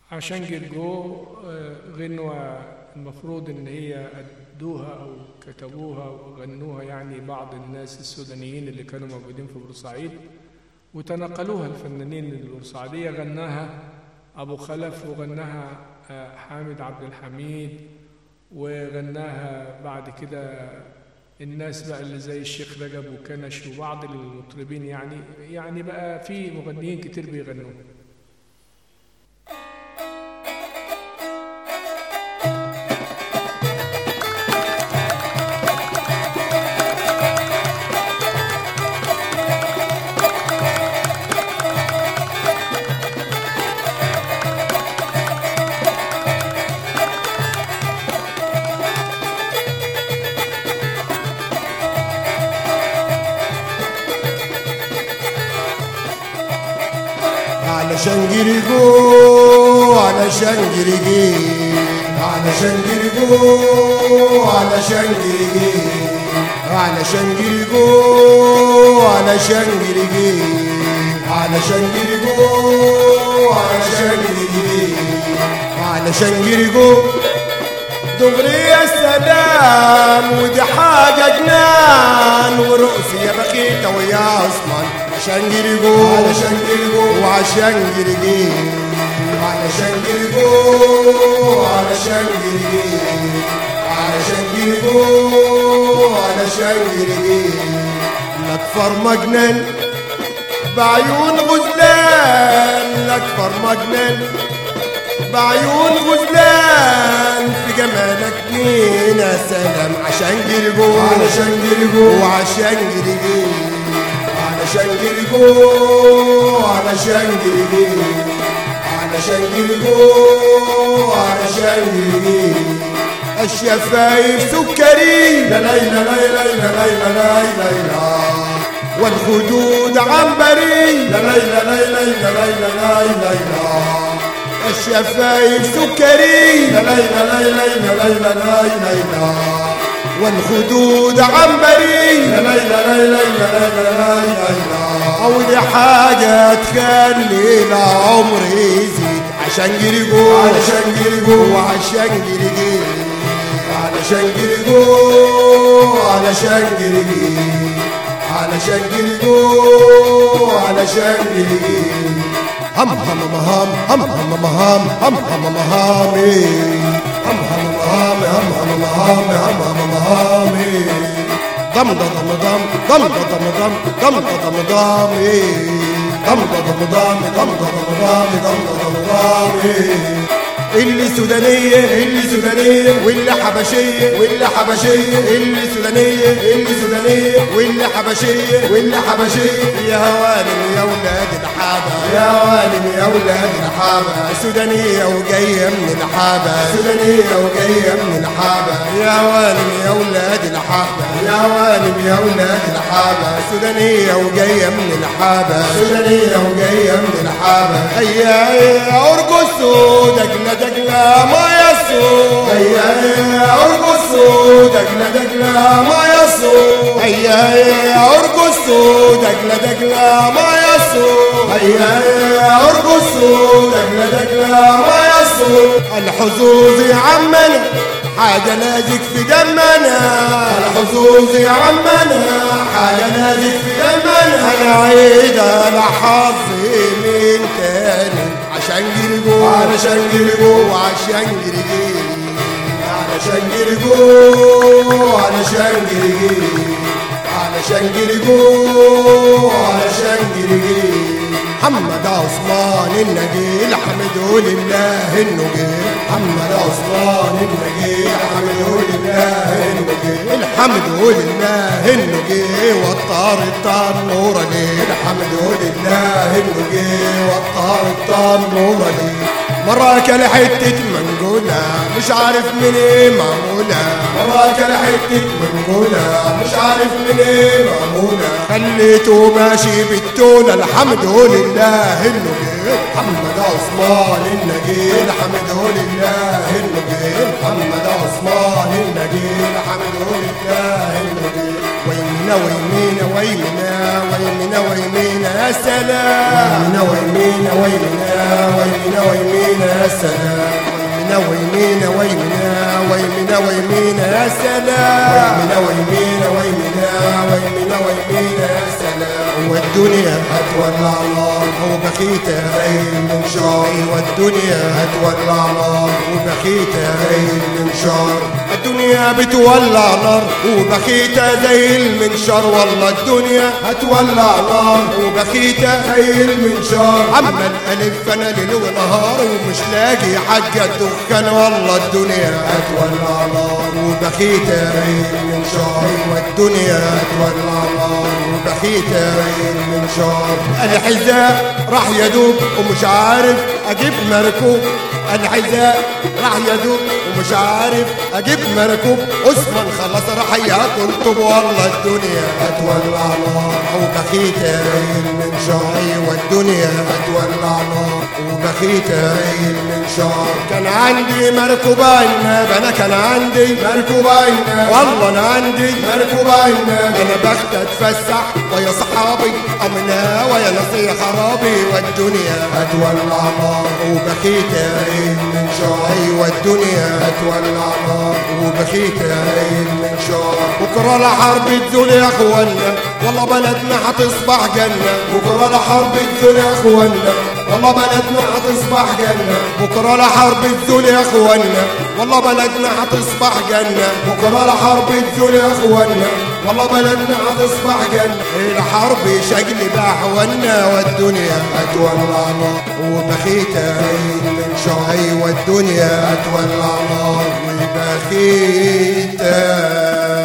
عشان جرجو آه، غنوة المفروض إن هي أدوها أو كتبوها وغنوها يعني بعض الناس السودانيين اللي كانوا موجودين في بورسعيد وتنقلوها الفنانين البورسعيدية غناها أبو خلف وغناها آه، حامد عبد الحميد وغناها بعد كده الناس بقى اللي زي الشيخ رجب وكنش وبعض المطربين يعني يعني بقى في مغنيين كتير بيغنوا علشان جرجو علشان جرجي علشان جرجو علشان جرجي علشان جرجو علشان جرجي علشان جرجو علشان جرجي علشان جرجو دغري يا سلام ودي حاجة جنان ورؤسي يا بخيتة ويا عثمان عشان جرجو علشان جرجو وعشان جرجي علشان جرجو علشان جرجي علشان جرجو علشان جرجي الأكفر مجنن بعيون غزلان الأكفر مجنن بعيون غزلان في جمالك مين يا سلام عشان جرجو علشان جرجو وعشان جرجي علشان جرجو علشان جرجي علشان جرجو علشان جرجي الشفايف سكري لا لا لا لا لا لا لا لا لا لا والخدود عنبري لا لا لا لا لا لا لا لا لا الشفايف سكري لا لا لا لا لا لا لا لا لا والخدود عنبري لا لا لا لا لا لا لا لا أول حاجة تخلي العمر يزيد عشان جرجو علشان جرجو وعشان جرجي علشان جرجو علشان جرجي علشان جرجو علشان جرجي هم هم مهام هم هم مهام هم هم مهامي هم هم مهامي هم هم مهامي هم هم مهامي ضم ضم ضم ضم ضم ضم ضم ضم ضمي ضم ضم ضمي ضم ضم ضمي ضم ضم ضمي اللي سودانية اللي سودانية واللي حبشية واللي حبشية اللي سودانية اللي سودانية واللي حبشية واللي حبشية يا هوانم يا ولاد الحابة يا هوانم يا ولاد الحابة سودانية وجاية من الحابة سودانية وجاية من الحابة يا هوانم يا ولاد الحابة يا هوانم يا ولاد الحابة سودانية وجاية من الحابة سودانية وجاية من الحابة هيا هيا ارقصوا دجلة دجلة ما يسوع هيا هيا ارقصوا دجلة دجلة ما يسوع هيا هيا ارقصوا دجلة دجلة ما يسوع هيا هيا ارقصوا دجلة دجلة ما يسوع الحظوظ يا عمنا حاجة نازك في دمنا الحظوظ يا عمنا حاجة نازك في دمنا انا عيد انا حظي من تاني عشان جرجو علشان جرجو وعشان جرجي علشان جرجو علشان جرجي علشان جرجو علشان جرجي محمد عثمان النجيل حمده لله النجيل محمد عثمان النجيل حمده لله النجيل الحمد لله النجيل والطار التنور ليه الحمد لله النجيل والطار التنور ليه مراك لحتة منقولة مش عارف من ايه معمولة مراك لحتة منقولة مش عارف من ايه معمولة خليته ماشي بالتونة الحمد لله النجيل محمد عثمان النجيل الحمد لله النجيل محمد عثمان النجيل الحمد لله النجيل ويمنا ويمينا ويمنا ويمنا ويمينا يا سلام ويمنا ويمينا ويمنا ويمنا ويمينا ويمينا يا سلام ويمينا ويمينا ويمينا ويمينا ويمينا يا سلام ويمينا ويمينا ويمينا ويمينا ويمينا يا سلام والدنيا هتولع نار وبخيتة زي المنشار والدنيا هتولع نار وبخيتة زي المنشار الدنيا بتولع نار وبخيتة زي المنشار والله الدنيا هتولع نار وبخيتة زي المنشار عمال ألف أنا ليل ونهار ومش لاقي حاجة الدخان والله الدنيا هتولع نار وبخيتة زي المنشار والدنيا هتولع نار وبخيتة زي المنشار الحذاء راح يدوب ومش عارف أجيب مركوب الحذاء راح يدوب ومش عارف اجيب مركوب عثمان خلص راح ياكل طب والله الدنيا هتولع نار وبخيت ريل من شعري والدنيا هتولع نار وبخيت ريل من شعر كان عندي مركوب عناب انا كان عندي مركوب عناب والله انا عندي مركوب عناب انا بخت اتفسح ويا صحابي امنا ويا نصي خرابي والدنيا هتولع نار وبخيت ريل من شعري والدنيا هتولع نار وبخيت ريل من شعر بكره الحرب تزول يا اخوانا والله بلدنا هتصبح جنة بكره الحرب تزول يا اخوانا والله بلدنا هتصبح جنة بكره الحرب تزول يا اخوانا والله بلدنا هتصبح جنة بكره الحرب تزول يا اخوانا والله بلدنا هتصبح جنة الحرب شكل بأحوانا والدنيا هتولع نار وبخيت ريل من شعي والدنيا هتولع نار وبخيت